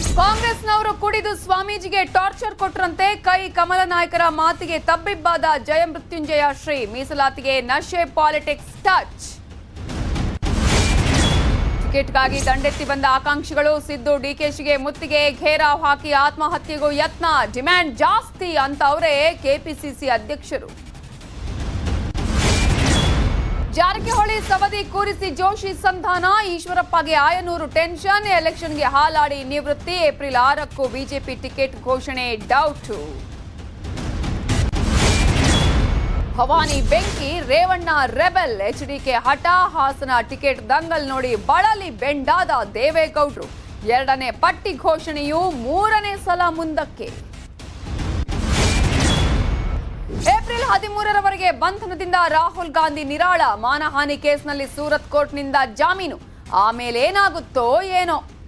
ಕಾಂಗ್ರೆಸ್ನವರು ಕುಡಿದು ಸ್ವಾಮೀಜಿಗೆ ಟಾರ್ಚರ್ ಕೊಟ್ರಂತೆ ಕೈ ಕಮಲ ನಾಯಕರ ಮಾತಿಗೆ ತಬ್ಬಿಬ್ಬಾದ ಜಯಮೃತ್ಯುಂಜಯ ಶ್ರೀ ಮೀಸಲಾತಿಗೆ ನಶೆ ಪಾಲಿಟಿಕ್ಸ್ ಟಚ್ ಟಿಕೆಟ್ಗಾಗಿ ದಂಡೆತ್ತಿ ಬಂದ ಆಕಾಂಕ್ಷಿಗಳು ಸಿದ್ದು ಡಿಕೆಶಿಗೆ ಮುತ್ತಿಗೆ ಘೇರಾವ್ ಹಾಕಿ ಆತ್ಮಹತ್ಯೆಗೂ ಯತ್ನ ಡಿಮ್ಯಾಂಡ್ ಜಾಸ್ತಿ ಅಂತ ಅವರೇ ಕೆಪಿಸಿಸಿ ಅಧ್ಯಕ್ಷರು ಜಾರಕಿಹೊಳಿ ಸವದಿ ಕೂರಿಸಿ ಜೋಶಿ ಸಂಧಾನ ಈಶ್ವರಪ್ಪಗೆ ಆಯನೂರು ಟೆನ್ಷನ್ ಎಲೆಕ್ಷನ್ಗೆ ಹಾಲಾಡಿ ನಿವೃತ್ತಿ ಏಪ್ರಿಲ್ ಆರಕ್ಕೂ ಬಿಜೆಪಿ ಟಿಕೆಟ್ ಘೋಷಣೆ ಡೌಟು ಭವಾನಿ ಬೆಂಕಿ ರೇವಣ್ಣ ರೆಬೆಲ್ ಎಚ್ಡಿಕೆ ಹಠ ಹಾಸನ ಟಿಕೆಟ್ ದಂಗಲ್ ನೋಡಿ ಬಳಲಿ ಬೆಂಡಾದ ದೇವೇಗೌಡ್ರು ಎರಡನೇ ಪಟ್ಟಿ ಘೋಷಣೆಯು ಮೂರನೇ ಸಲ ಮುಂದಕ್ಕೆ ಏಪ್ರಿಲ್ ಹದಿಮೂರರವರೆಗೆ ಬಂಧನದಿಂದ ರಾಹುಲ್ ಗಾಂಧಿ ನಿರಾಳ ಮಾನಹಾನಿ ಕೇಸ್ನಲ್ಲಿ ಸೂರತ್ ಕೋರ್ಟ್ನಿಂದ ಜಾಮೀನು ಆಮೇಲೇನಾಗುತ್ತೋ ಏನೋ